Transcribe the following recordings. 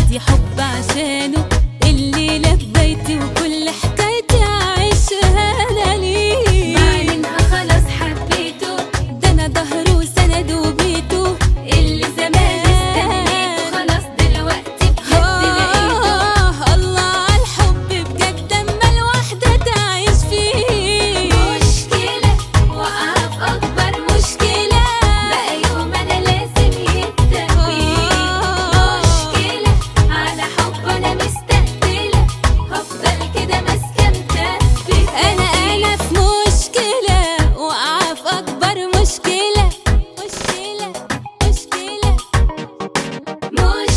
عندي حب عشانه الليلة بدايتي وكل حكايتي عايشها انا ليه بعدينها خلاص حبيته ده انا ظهره وسند وبيته اللي زمان استنيته خلاص دلوقتي بجد لقيته آه الله على الحب بجد اما الواحدة تعيش فيه مشكلة وقع في أكبر مشكلة بقى يوم أنا لازم يتدبي مشكلة على حب أنا مستقبلة هفضل كده ماسكة متثبتة انا انا في مشكلة وقع في اكبر مشكلة مشكلة مشكلة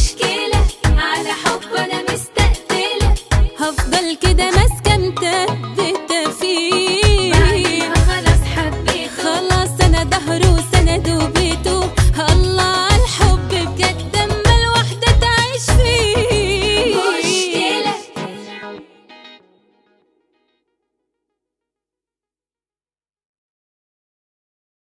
مشكلة على حب أنا مستقبلة هفضل كده ماسكة متبلة